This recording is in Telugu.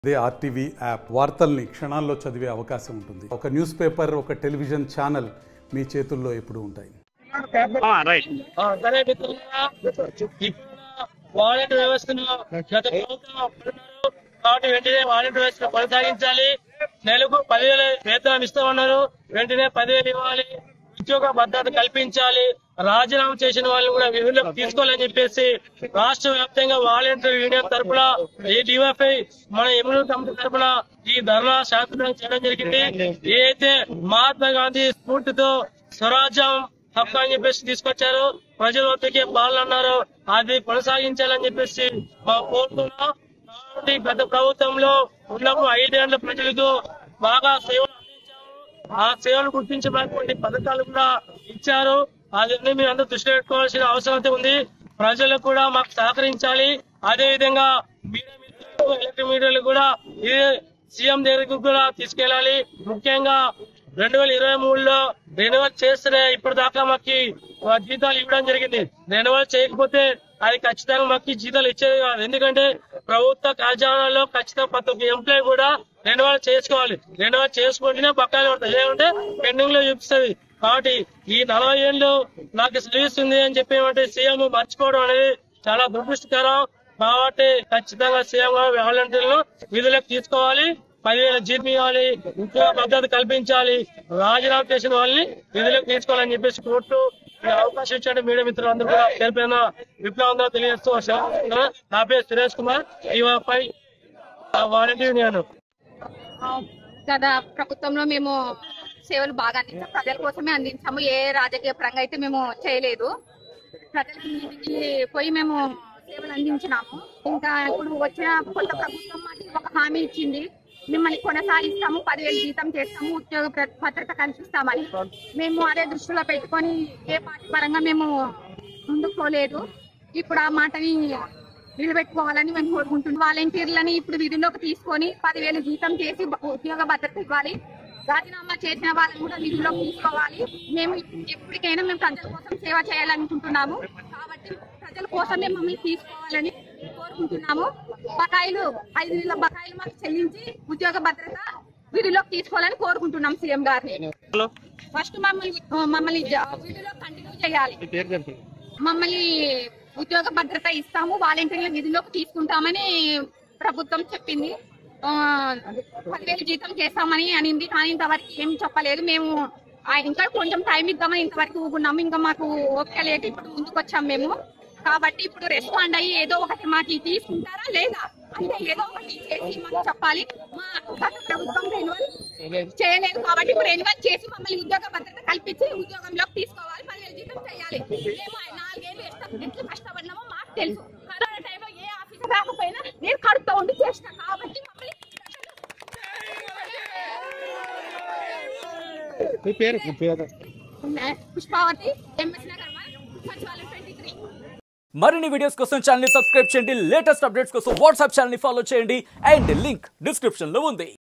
అదే ఆర్టీవీ యాప్ వార్తల్ని క్షణాల్లో చదివే అవకాశం ఉంటుంది ఒక న్యూస్ పేపర్ ఒక టెలివిజన్ ఛానల్ మీ చేతుల్లో ఎప్పుడూ ఉంటాయి రైట్ ఆ, సరే మిత్రులారా ఇప్పుడున్న వాలంటీర్ వ్యవస్థను గత ప్రభుత్వం అప్పుడున్నారు కాబట్టి వెంటనే వాలంటీర్ వ్యవస్థను కొనసాగించాలి నెలకు పదివేల వేతనం ఇస్తామన్నారు వెంటనే పదివేలు ఇవ్వాలి ఉద్యోగ భద్రత కల్పించాలి రాజీనామా చేసిన వాళ్ళు కూడా విధులకు తీసుకోవాలని చెప్పేసి రాష్ట్ర వ్యాప్తంగా వాలంటీర్ యూనియన్ తరపున ఈ డివైఫై మన ఎమ్మెల్యే కమిటీ తరపున ఈ ధర్నా శాంతియుతంగా చేయడం జరిగింది ఏదైతే మహాత్మా గాంధీ స్ఫూర్తితో స్వరాజ్యం హక్కు అని చెప్పేసి తీసుకొచ్చారు ప్రజల వద్దకే పాలన అన్నారు అది కొనసాగించాలని చెప్పేసి మా కోరుతున్నాం కాబట్టి గత ప్రభుత్వంలో ఉన్నప్పుడు ఐదేళ్ల ప్రజలకు బాగా సేవలు అందించాము ఆ సేవలు గుర్తించబడినటువంటి పథకాలు కూడా ఇచ్చారు అదన్నీ మీరు అందరూ దృష్టిలో పెట్టుకోవాల్సిన అవసరం అయితే ఉంది ప్రజలు కూడా మాకు సహకరించాలి అదే విధంగా మీడియా మిత్రులు ఎలక్ట్రిక్ మీడియాలు కూడా ఇదే సీఎం దగ్గరకు కూడా తీసుకెళ్ళాలి ముఖ్యంగా రెండు వేల ఇరవై మూడులో రెన్యువల్ చేస్తేనే ఇప్పటిదాకా మాకు ఆ జీతాలు ఇవ్వడం జరిగింది రెన్యువల్ చేయకపోతే అది ఖచ్చితంగా మాకు జీతాలు ఇచ్చేది కాదు ఎందుకంటే ప్రభుత్వ ఖజానాలో ఖచ్చితంగా ప్రతి ఒక్క ఎంప్లాయీ కూడా రెన్యువల్ చేసుకోవాలి రెన్యువల్ చేసుకుంటేనే బకాయిలు పడతాయి లేకుంటే పెండింగ్ లో చూపిస్తుంది కాబట్టి ఈ నలభై ఏళ్ళు నాకు సర్వీస్ ఉంది అని చెప్పి ఏమంటే సీఎం మర్చిపోవడం అనేది చాలా దురదృష్టకరం కాబట్టి ఖచ్చితంగా సీఎం గారు వాలంటీర్లను విధులకు తీసుకోవాలి పదివేల జీతం ఇవ్వాలి ఉద్యోగ భద్రత కల్పించాలి రాజీనామా చేసిన వాళ్ళని విధులకు తీసుకోవాలని చెప్పేసి కోర్టు ఈ అవకాశం ఇచ్చాడు మీడియా మిత్రులందరూ కూడా తెలిపిన విప్లవంగా తెలియజేస్తూ సెలవు తీసుకుంటున్నా. నా పేరు సురేష్ కుమార్ ఈవాపై వాలంటీర్ యూనియన్ గత ప్రభుత్వంలో మేము సేవలు బాగా అందించాం ప్రజల కోసమే అందించాము ఏ రాజకీయ పరంగా అయితే మేము చేయలేదు ప్రజలకి ఇంటికి పోయి మేము సేవలు అందించినాము ఇంకా ఇప్పుడు వచ్చిన కొత్త ప్రభుత్వం మాకు ఒక హామీ ఇచ్చింది మిమ్మల్ని కొనసాగిస్తాము పదివేలు జీతం చేస్తాము ఉద్యోగ ప్ర- భద్రత కల్పిస్తామని మేము అదే దృష్టిలో పెట్టుకొని ఏ పార్టీ పరంగా మేము ముందుకు పోలేదు ఇప్పుడు ఆ మాటని నిలబెట్టుకోవాలని మేము కోరుకుంటున్నాం వాలంటీర్లని ఇప్పుడు విధుల్లోకి తీసుకొని పదివేలు జీతం చేసి బ- ఉద్యోగ భద్రత ఇవ్వాలి రాజీనామా చేసిన వాళ్ళని కూడా విధుల్లోకి తీసుకోవాలి మేము ఎప్పటికైనా మేము ప్రజల కోసం సేవ చేయాలనుకుంటున్నాము కాబట్టి ప్రజల కోసమే మమ్మల్ని తీసుకోవాలని కోరుకుంటున్నాము బకాయిలు ఐదు నెలల బకాయిలు మాకు చెల్లించి ఉద్యోగ భద్రత విధుల్లోకి తీసుకోవాలని కోరుకుంటున్నాం సీఎం గారిని ఫస్ట్ మమ్మల్ని మమ్మల్ని జ- విధుల్లో కంటిన్యూ చేయాలి పేరు చెప్పండి మమ్మల్ని ఉద్యోగ భద్రత ఇస్తాము వాలంటీర్ల విధుల్లోకి తీసుకుంటామని ప్రభుత్వం చెప్పింది ఆ, పదివేలు జీతం చేస్తామని అనింది కానీ ఇంతవరకు ఏం చెప్పలేదు మేము ఆ, ఇంకా కొంచెం టైం ఇద్దామని ఇంతవరకు ఊగున్నాము ఇంకా మాకు ఓపిక లేక ఇప్పుడు ముందుకు వచ్చాం మేము కాబట్టి ఇప్పుడు రెస్పాండ్ అయ్యి ఏదో ఒకటి మాకు తీసుకుంటారా లేదా అంటే ఏదో ఒకటి చేసి మాకు చెప్పాలి మా గత ప్రభుత్వం రెన్యువల్ చేయలేదు కాబట్టి ఇప్పుడు రెన్యువల్ చేసి మమ్మల్ని ఉద్యోగ భద్రత కల్పించి ఉద్యోగంలోకి తీసుకోవాలి పదివేలు జీతం చేయాలి మేము నాలుగేళ్ళు ఎట్లా ఎట్లా కష్టపడినామో మాకు తెలుసు కరోనా టైంలో ఏ ఆఫీసర్ రాకపోయినా నేను కడుపుతో ఉండి చేసిన కాబట్టి మమ్మల్ని మీ పేరు మీ పేరు పుష్పావతి ఎంఎస్ నగర్ సచివాలయం ట్వంటీ త్రీ మరిన్ని వీడియోస్ కోసం ఛానల్ ని సబ్స్క్రైబ్ చేయండి లేటెస్ట్ అప్డేట్స్ కోసం వాట్సాప్ ఛానల్ ని ఫాలో చేయండి అండ్ లింక్ డిస్క్రిప్షన్ లో ఉంది